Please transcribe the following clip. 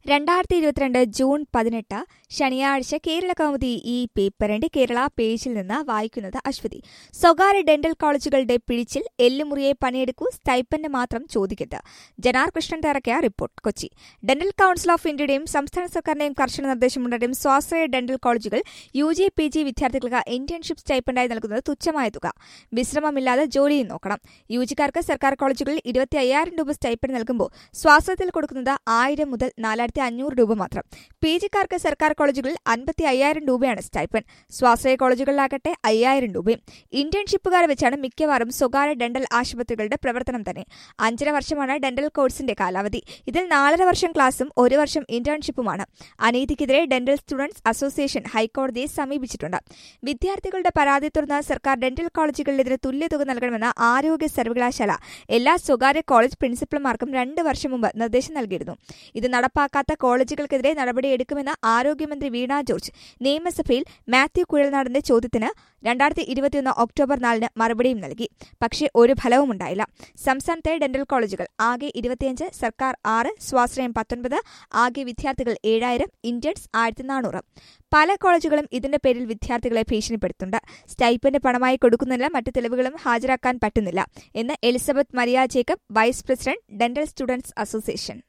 രണ്ടായിരത്തി ഇരുപത്തിരണ്ട് ജൂൺ പതിനെട്ട് ശനിയാഴ്ച കേരള കൗമുദി ഈ പേപ്പറിന്റെ കേരള പേജിൽ നിന്ന് വായിക്കുന്നത് അശ്വതി സ്വകാര്യ ഡെന്റൽ കോളേജുകളുടെ പിഴിച്ചിൽ എല്ലുമുറിയെ പണിയെടുക്കൂ സ്റ്റൈപ്പന്റ് മാത്രം ചോദിക്കരുത് ജനാർ കൃഷ്ണൻ തയ്യാറാക്കിയ report Kochi dental council of ഇന്ത്യയുടെയും സംസ്ഥാന സർക്കാരിന്റെയും കർശന നിർദ്ദേശമുണ്ടെങ്കിലും സ്വാശ്രയ ഡെന്റൽ കോളേജുകൾ യു ജി പി ജി വിദ്യാർത്ഥികൾക്ക് ഇന്റേൺഷിപ്പ് സ്റ്റൈപ്പന്റായി നൽകുന്നത് തുച്ഛമായ തുക വിശ്രമമില്ലാതെ ജോലിയും നോക്കണം യു ജിക്കാർക്ക് സർക്കാർ കോളേജുകളിൽ ഇരുപത്തി അയ്യായിരം രൂപ സ്റ്റൈപ്പൻഡ് നൽകുമ്പോൾ സ്വാശ്രയത്തിൽ കൊടുക്കുന്നത് ആയിരം മുതൽ നാലായിരത്തി അഞ്ഞൂറ് രൂപ മാത്രം പി ജിക്കാർക്ക് സർക്കാർ കോളേജുകളിൽ അൻപത്തി അയ്യായിരം രൂപയാണ് സ്റ്റൈപ്പൻ സ്വാശ്രയ കോളേജുകളിലാകട്ടെ അയ്യായിരം രൂപയും ഇന്റേൺഷിപ്പുകാരെ വെച്ചാണ് മിക്കവാറും സ്വകാര്യ ഡെന്റൽ ആശുപത്രികളുടെ പ്രവർത്തനം തന്നെ അഞ്ചര വർഷമാണ് ഡെന്റൽ കോഴ്സിന്റെ കാലാവധി ഇതിൽ നാലര വർഷം ക്ലാസും ഒരു വർഷം ഇന്റേൺഷിപ്പുമാണ് അനീതിക്കെതിരെ ഡെന്റൽ സ്റ്റുഡൻസ് അസോസിയേഷൻ ഹൈക്കോടതിയെ സമീപിച്ചിട്ടുണ്ട് വിദ്യാർത്ഥികളുടെ പരാതി തുടർന്ന് സർക്കാർ ഡെന്റൽ കോളേജുകളിലെതിരെ തുല്യതുക നൽകണമെന്ന് ആരോഗ്യ സർവകലാശാല എല്ലാ സ്വകാര്യ കോളേജ് പ്രിൻസിപ്പൽമാർക്കും രണ്ട് വർഷം മുമ്പ് നിർദ്ദേശം നൽകിയിരുന്നു ഇത് നടപ്പാക്കാത്ത കോളേജുകൾക്കെതിരെ നടപടിയെടുക്കുമെന്ന് ആരോഗ്യമന്ത്രി വീണ ജോർജ് നിയമസഭയിൽ മാത്യു കുഴൽനാടന്റെ ചോദ്യത്തിന് രണ്ടായിരത്തി ഇരുപത്തിയൊന്ന് ഒക്ടോബർ നാലിന് മറുപടിയും നൽകി പക്ഷേ ഒരു ഫലവും ഉണ്ടായില്ല സംസ്ഥാനത്തെ ഡെന്റൽ കോളേജുകൾ ആകെ ഇരുപത്തിയഞ്ച് സർക്കാർ ആറ് സ്വാശ്രയം പത്തൊൻപത് ആകെ വിദ്യാർത്ഥികൾ ഏഴായിരം ഇന്ത്യൻസ് ആയിരത്തി നാനൂറ് പല കോളേജുകളും ഇതിന്റെ പേരിൽ വിദ്യാർത്ഥികളെ ഭീഷണിപ്പെടുത്തുന്നുണ്ട് സ്റ്റൈപ്പന്റ് പണമായി കൊടുക്കുന്നില്ല മറ്റ് തെളിവുകളും ഹാജരാക്കാൻ പറ്റുന്നില്ല എന്ന് Elizabeth Maria Jacob vice president dental students association